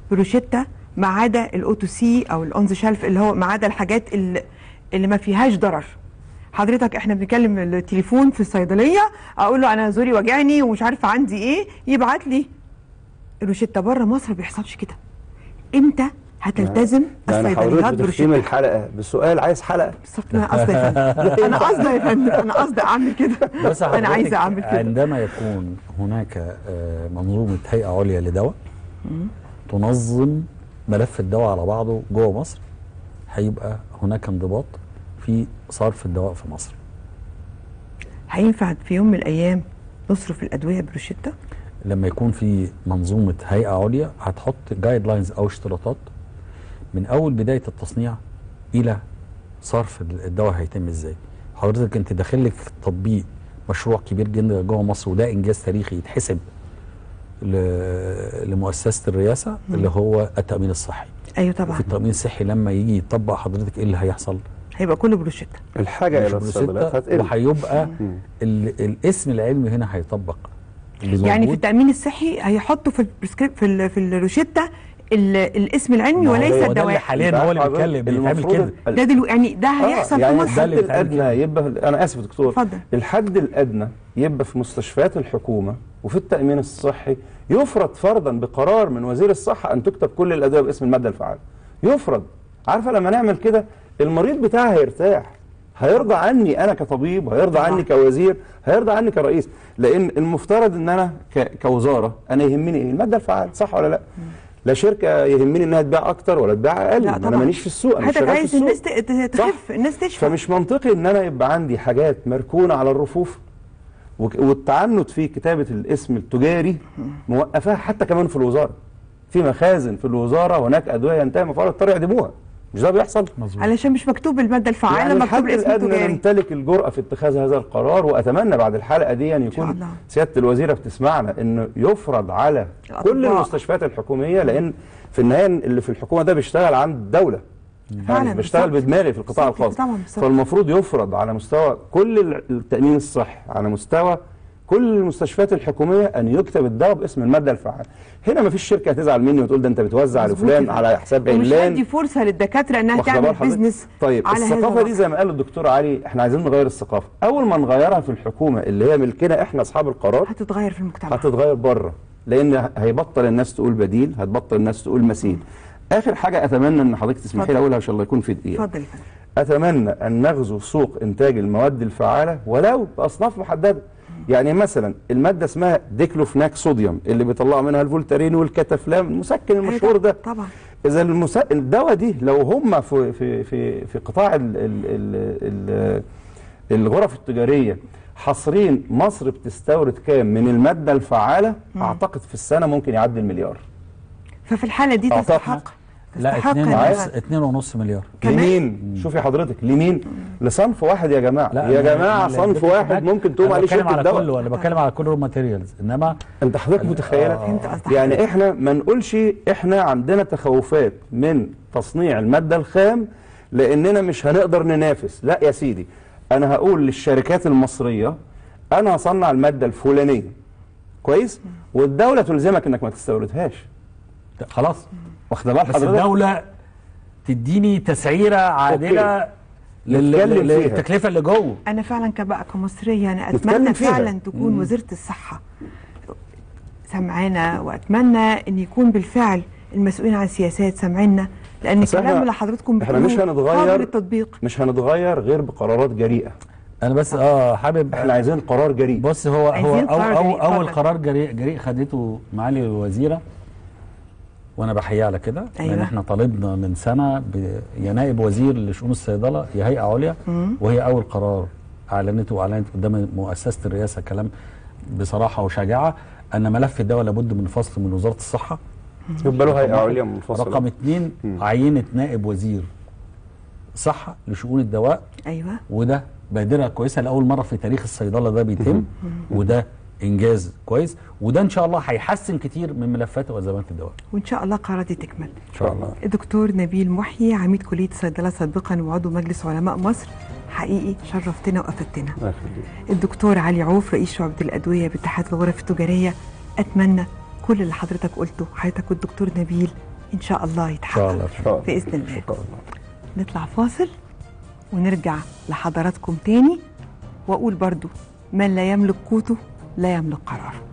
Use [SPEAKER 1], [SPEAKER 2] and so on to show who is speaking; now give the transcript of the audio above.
[SPEAKER 1] بروشيتا ما عدا الاوتو سي او الاونز شلف اللي هو ما عدا الحاجات اللي, اللي ما فيهاش ضرر حضرتك احنا بنتكلم التليفون في الصيدليه اقول له انا زوري وجعني ومش عارفه عندي ايه يبعت لي روشته بره مصر ما بيحصلش كده امتى هتلتزم
[SPEAKER 2] يعني
[SPEAKER 1] الصيدليات
[SPEAKER 2] حضرتك بتختم
[SPEAKER 1] بروشته
[SPEAKER 2] الحلقه بسؤال عايز حلقه
[SPEAKER 1] بالظبط انا قصدي يا فندم انا قصدي يا فندم انا قصدي اعمل كده
[SPEAKER 3] بس
[SPEAKER 1] انا
[SPEAKER 3] حضرتك
[SPEAKER 1] عايزه اعمل كده
[SPEAKER 3] عندما يكون هناك آه، منظومه هيئه عليا لدواء تنظم ملف الدواء على بعضه جوه مصر هيبقى هناك انضباط في صرف الدواء في مصر
[SPEAKER 1] هينفع في يوم من الايام نصرف الادويه بروشته
[SPEAKER 3] لما يكون في منظومه هيئه عليا هتحط جايد لاينز او اشتراطات من اول بدايه التصنيع الى صرف الدواء هيتم ازاي حضرتك انت داخل لك تطبيق مشروع كبير جدا جوه مصر وده انجاز تاريخي يتحسب ل- لمؤسسه الرئاسه اللي هو التامين الصحي
[SPEAKER 1] ايوه
[SPEAKER 3] في
[SPEAKER 1] طبعا
[SPEAKER 3] التامين الصحي لما يجي يطبق حضرتك ايه اللي هيحصل
[SPEAKER 1] هيبقى كله بروشته
[SPEAKER 2] الحاجه
[SPEAKER 3] مش
[SPEAKER 2] الى الصيدليات
[SPEAKER 3] بروشتة
[SPEAKER 2] هتقل
[SPEAKER 3] وهيبقى ال- الاسم العلمي هنا هيطبق اللي
[SPEAKER 1] يعني في
[SPEAKER 3] موجود
[SPEAKER 1] التامين الصحي هيحطوا في البريسكريب في ال- في الروشته ال- الاسم العلمي
[SPEAKER 3] ما هو
[SPEAKER 1] وليس
[SPEAKER 3] ده اللي
[SPEAKER 1] الدواء
[SPEAKER 3] حاليا هو اللي
[SPEAKER 2] عارف
[SPEAKER 3] بيتكلم
[SPEAKER 2] حضرتك
[SPEAKER 3] بيتعمل
[SPEAKER 2] المفروض
[SPEAKER 3] كده
[SPEAKER 1] ده دلو يعني ده هيحصل
[SPEAKER 2] آه يعني
[SPEAKER 1] في
[SPEAKER 2] الحد
[SPEAKER 1] مصر
[SPEAKER 3] اللي بيتعمل
[SPEAKER 2] الادنى
[SPEAKER 3] كده.
[SPEAKER 2] يبقى انا اسف يا دكتور
[SPEAKER 1] اتفضل.
[SPEAKER 2] الحد الادنى يبقى في مستشفيات الحكومه وفي التامين الصحي يفرض فرضا بقرار من وزير الصحه ان تكتب كل الادويه باسم الماده الفعاله يفرض عارفه لما نعمل كده المريض بتاعها هيرتاح هيرضى عني انا كطبيب هيرضى
[SPEAKER 1] طبعا.
[SPEAKER 2] عني كوزير هيرضى عني كرئيس لان المفترض ان انا ك- كوزاره انا يهمني ايه الماده الفعاله صح ولا لا لا شركه يهمني انها تبيع اكتر ولا تبيع اقل
[SPEAKER 1] لا
[SPEAKER 2] ما انا
[SPEAKER 1] طبعا.
[SPEAKER 2] مانيش في السوق انا مش
[SPEAKER 1] حضرتك
[SPEAKER 2] شغال في
[SPEAKER 1] عايز
[SPEAKER 2] السوق
[SPEAKER 1] الناس ت- ت-
[SPEAKER 2] صح؟
[SPEAKER 1] تخف الناس تشفى
[SPEAKER 2] فمش منطقي ان انا يبقى عندي حاجات مركونه على الرفوف وك- والتعنت في كتابه الاسم التجاري موقفاها حتى كمان في الوزاره في مخازن في الوزاره هناك ادويه ينتهي مفعول الطريق يعدموها مش ده بيحصل
[SPEAKER 3] مظبوط
[SPEAKER 1] علشان مش مكتوب الماده الفعاله
[SPEAKER 2] يعني
[SPEAKER 1] مكتوب
[SPEAKER 2] الحد
[SPEAKER 1] الاسم
[SPEAKER 2] الادنى
[SPEAKER 1] التجاري
[SPEAKER 2] نمتلك الجرأه في اتخاذ هذا القرار واتمنى بعد الحلقه دي ان
[SPEAKER 1] شاء
[SPEAKER 2] يكون
[SPEAKER 1] الله.
[SPEAKER 2] سياده الوزيره بتسمعنا انه يفرض على كل
[SPEAKER 1] الأطباء.
[SPEAKER 2] المستشفيات الحكوميه لان في النهايه اللي في الحكومه ده بيشتغل عند الدوله
[SPEAKER 1] فعلا،
[SPEAKER 2] يعني بيشتغل
[SPEAKER 1] بالظبط.
[SPEAKER 2] بدماغي في القطاع
[SPEAKER 1] بالظبط،
[SPEAKER 2] الخاص
[SPEAKER 1] طبعا، بالظبط.
[SPEAKER 2] فالمفروض يفرض على مستوى كل ال- التامين الصحي على مستوى كل المستشفيات الحكوميه ان يكتب الدواء باسم الماده الفعاله هنا ما فيش شركه هتزعل مني وتقول ده انت بتوزع
[SPEAKER 1] مظبوط
[SPEAKER 2] لفلان
[SPEAKER 1] كده.
[SPEAKER 2] على حساب
[SPEAKER 1] ومش
[SPEAKER 2] علان
[SPEAKER 1] هدي فرصه للدكاتره انها
[SPEAKER 2] واخدة
[SPEAKER 1] تعمل
[SPEAKER 2] بال حضرتك؟
[SPEAKER 1] بيزنس
[SPEAKER 2] طيب
[SPEAKER 1] على هذا
[SPEAKER 2] الثقافه
[SPEAKER 1] الوضع.
[SPEAKER 2] دي زي ما قال الدكتور علي احنا عايزين نغير الثقافه اول ما نغيرها في الحكومه اللي هي ملكنا احنا اصحاب القرار
[SPEAKER 1] هتتغير في المجتمع
[SPEAKER 2] هتتغير بره لان هيبطل الناس تقول بديل هتبطل الناس تقول مثيل اخر حاجه اتمنى ان حضرتك تسمحي
[SPEAKER 1] اتفضل.
[SPEAKER 2] لي اقولها ان شاء الله يكون في دقيقه
[SPEAKER 1] اتفضل يا فندم
[SPEAKER 2] اتمنى ان نغزو سوق انتاج المواد الفعاله ولو باصناف محدده يعني مثلا الماده اسمها ديكلوفناك صوديوم اللي بيطلعوا منها الفولتارين والكتافلام المسكن المشهور ده
[SPEAKER 1] طبعا
[SPEAKER 2] اذا المسا... الدواء دي لو هم في في في في قطاع ال... ال... ال... ال... الغرف التجاريه حاصرين مصر بتستورد كام من الماده الفعاله اعتقد في السنه ممكن يعدي المليار
[SPEAKER 1] ففي الحاله دي
[SPEAKER 2] أعتقد.
[SPEAKER 1] تستحق
[SPEAKER 3] لا
[SPEAKER 1] تستحق
[SPEAKER 3] اتنين
[SPEAKER 1] إنها-
[SPEAKER 3] ونص اتنين ونص مليار
[SPEAKER 1] كمان؟
[SPEAKER 2] لمين شوفي حضرتك لمين لصنف واحد يا جماعه يا
[SPEAKER 3] أنا-
[SPEAKER 2] جماعه
[SPEAKER 3] أنا
[SPEAKER 2] صنف
[SPEAKER 3] اللي
[SPEAKER 2] واحد
[SPEAKER 3] هناك-
[SPEAKER 2] ممكن تقوم
[SPEAKER 3] أنا
[SPEAKER 2] عليه
[SPEAKER 3] بتكلم
[SPEAKER 2] شركه
[SPEAKER 3] على
[SPEAKER 2] دواء
[SPEAKER 3] كله انا بتكلم على كل رو ماتيريالز انما
[SPEAKER 2] انت حضرتك متخيله
[SPEAKER 1] فهمت قصدك.
[SPEAKER 2] يعني احنا ما نقولش احنا عندنا تخوفات من تصنيع الماده الخام لاننا مش هنقدر ننافس لا يا سيدي انا هقول للشركات المصريه انا هصنع الماده الفلانيه كويس والدوله تلزمك انك ما تستوردهاش
[SPEAKER 3] خلاص
[SPEAKER 2] واخده بال
[SPEAKER 3] بس
[SPEAKER 2] حضرتك
[SPEAKER 3] الدوله تديني تسعيره عادله لل-
[SPEAKER 2] نتكلم
[SPEAKER 3] لل-
[SPEAKER 2] فيها.
[SPEAKER 3] للتكلفه اللي جوه
[SPEAKER 1] انا فعلا كبقى كمصريه انا
[SPEAKER 2] نتكلم
[SPEAKER 1] اتمنى
[SPEAKER 2] فيها.
[SPEAKER 1] فعلا تكون وزيره الصحه سمعانا واتمنى ان يكون بالفعل المسؤولين عن السياسات سامعيننا لان
[SPEAKER 2] بس
[SPEAKER 1] الكلام
[SPEAKER 2] احنا-
[SPEAKER 1] اللي حضرتكم
[SPEAKER 2] احنا مش
[SPEAKER 1] بتقولوه
[SPEAKER 2] هنتغير.
[SPEAKER 1] قابل للتطبيق
[SPEAKER 2] مش هنتغير غير بقرارات جريئه
[SPEAKER 3] انا بس اه حابب
[SPEAKER 2] احنا عايزين قرار جريء
[SPEAKER 3] بص هو هو
[SPEAKER 1] عايزين
[SPEAKER 3] أو
[SPEAKER 1] قرار
[SPEAKER 3] أو
[SPEAKER 1] جريء،
[SPEAKER 3] اول
[SPEAKER 1] اتفضل.
[SPEAKER 3] قرار جريء جريء خدته معالي الوزيره وانا بحييه على كده لان
[SPEAKER 1] أيوة.
[SPEAKER 3] احنا طالبنا من سنه ب- يا نائب وزير لشؤون الصيدله يا هيئه عليا وهي اول قرار اعلنته واعلنت قدام مؤسسه الرئاسه كلام بصراحه وشجاعه ان ملف الدواء لابد من فصل من وزاره الصحه
[SPEAKER 2] يبقى له هيئه
[SPEAKER 3] رقم
[SPEAKER 2] عليا
[SPEAKER 3] واحد.
[SPEAKER 2] منفصله
[SPEAKER 3] رقم اثنين عينه نائب وزير صحه لشؤون الدواء
[SPEAKER 1] ايوه
[SPEAKER 3] وده بادره كويسه لاول مره في تاريخ الصيدله ده بيتم وده انجاز كويس وده ان شاء الله هيحسن كتير من ملفات وازمات الدواء
[SPEAKER 1] وان شاء الله القرارات دي تكمل
[SPEAKER 3] ان شاء الله
[SPEAKER 1] الدكتور نبيل محيي عميد كليه الصيدله سابقا وعضو مجلس علماء مصر حقيقي شرفتنا وافدتنا
[SPEAKER 2] الله يخليك.
[SPEAKER 1] الدكتور علي عوف رئيس شعبة الأدوية باتحاد الغرف التجارية أتمنى كل اللي حضرتك قلته حضرتك والدكتور نبيل ان شاء الله
[SPEAKER 3] ان
[SPEAKER 1] يتحقق
[SPEAKER 3] شاء الله
[SPEAKER 2] إن شاء الله.
[SPEAKER 1] بإذن الله.
[SPEAKER 2] إن شاء الله
[SPEAKER 1] نطلع فاصل ونرجع لحضراتكم تاني واقول برضو من لا يملك قوته لا يملك قراره